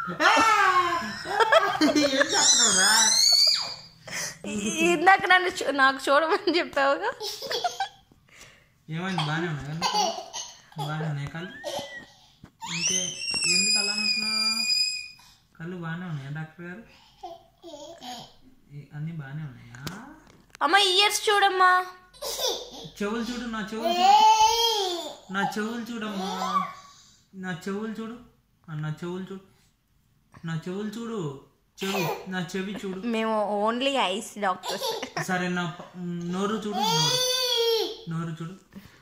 ఏం చెప్తున్నావురా ఇందాక నన్ను చూ- నాకు చూడమని చెప్పావుగా ఏమైంది బాగానే ఉన్నాయి కదా బాగానే ఉన్నాయి కళ్ళు ఇంకే ఎందుకు అలా అనుకుంటున్నావు కళ్ళు బాగానే ఉన్నాయా డాక్టర్ గారు ఈ- అన్నీ బాగానే ఉన్నాయా అమ్మ ఇయర్స్ చూడమ్మా చెవులు చూడు నా చెవులు చూడు నా చెవులు చూడమ్మా నా చెవులు చూడు ఆ, నా చెవులు చూడు నా చెవులు చూడు చెవి నా చెవి చూడు మేము ఓన్లీ ఐస్ డాక్టర్స్ సరే నా ప- నోరు చూడు నోరు నోరు చూడు